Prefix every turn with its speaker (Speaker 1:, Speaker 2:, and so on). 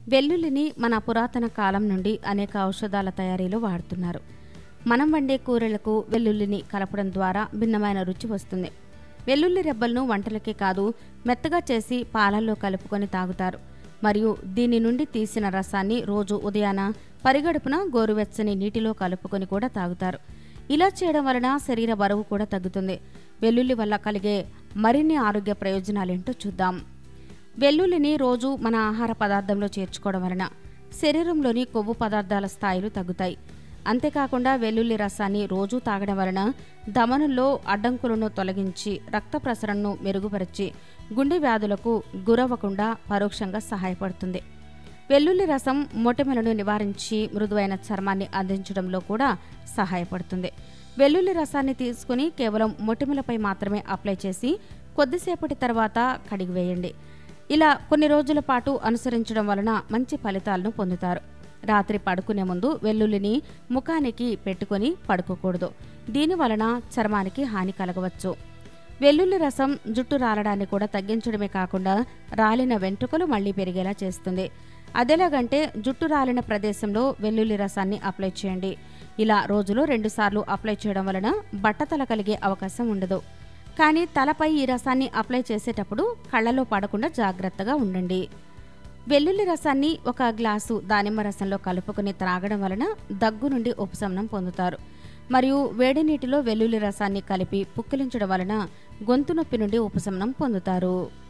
Speaker 1: వెల్లుల్లిని మన పురాతన కాలం నుండి అనేక ఔషధాల తయారీలో వాడుతున్నారు మనం వండే కూరలకు వెల్లుల్లిని కలపడం ద్వారా భిన్నమైన రుచి వస్తుంది వెల్లుల్లి రెబ్బలను వంటలకే కాదు మెత్తగా చేసి పాలల్లో కలుపుకొని తాగుతారు మరియు దీని నుండి తీసిన రసాన్ని రోజు ఉదయాన పరిగడుపున గోరువెచ్చని నీటిలో కలుపుకొని కూడా తాగుతారు ఇలా చేయడం వలన శరీర బరువు కూడా తగ్గుతుంది వెల్లుల్లి వల్ల కలిగే మరిన్ని ఆరోగ్య ప్రయోజనాలేంటో చూద్దాం వెల్లుల్లిని రోజు మన ఆహార పదార్థంలో చేర్చుకోవడం వలన శరీరంలోని కొవ్వు పదార్థాల స్థాయిలు తగ్గుతాయి అంతేకాకుండా వెల్లుల్లి రసాన్ని రోజూ తాగడం వలన దమనంలో అడ్డంకులను తొలగించి రక్త ప్రసరణను మెరుగుపరిచి గుండె వ్యాధులకు గురవ్వకుండా పరోక్షంగా సహాయపడుతుంది వెల్లుల్లి రసం మొటిమలను నివారించి మృదువైన చర్మాన్ని అందించడంలో కూడా సహాయపడుతుంది వెల్లుల్లి రసాన్ని తీసుకుని కేవలం మొటిమలపై మాత్రమే అప్లై చేసి కొద్దిసేపటి తర్వాత కడిగివేయండి ఇలా కొన్ని రోజుల పాటు అనుసరించడం వలన మంచి ఫలితాలను పొందుతారు రాత్రి పడుకునే ముందు వెల్లుల్లిని ముఖానికి పెట్టుకొని పడుకోకూడదు దీని వలన చర్మానికి హాని కలగవచ్చు వెల్లుల్లి రసం జుట్టు రాలడాన్ని కూడా తగ్గించడమే కాకుండా రాలిన వెంట్రుకలు మళ్ళీ పెరిగేలా చేస్తుంది అదెలాగంటే జుట్టు రాలిన ప్రదేశంలో వెల్లుల్లి రసాన్ని అప్లై చేయండి ఇలా రోజులో రెండుసార్లు అప్లై చేయడం వలన బట్టతల కలిగే అవకాశం ఉండదు కానీ తలపై ఈ రసాన్ని అప్లై చేసేటప్పుడు కళ్ళలో పడకుండా జాగ్రత్తగా ఉండండి వెల్లుల్లి రసాన్ని ఒక గ్లాసు దానిమ్మ రసంలో కలుపుకొని త్రాగడం వలన దగ్గు నుండి ఉపశమనం పొందుతారు మరియు వేడి నీటిలో వెల్లుల్లి రసాన్ని కలిపి పుక్కిలించడం వలన గొంతు నొప్పి నుండి ఉపశమనం పొందుతారు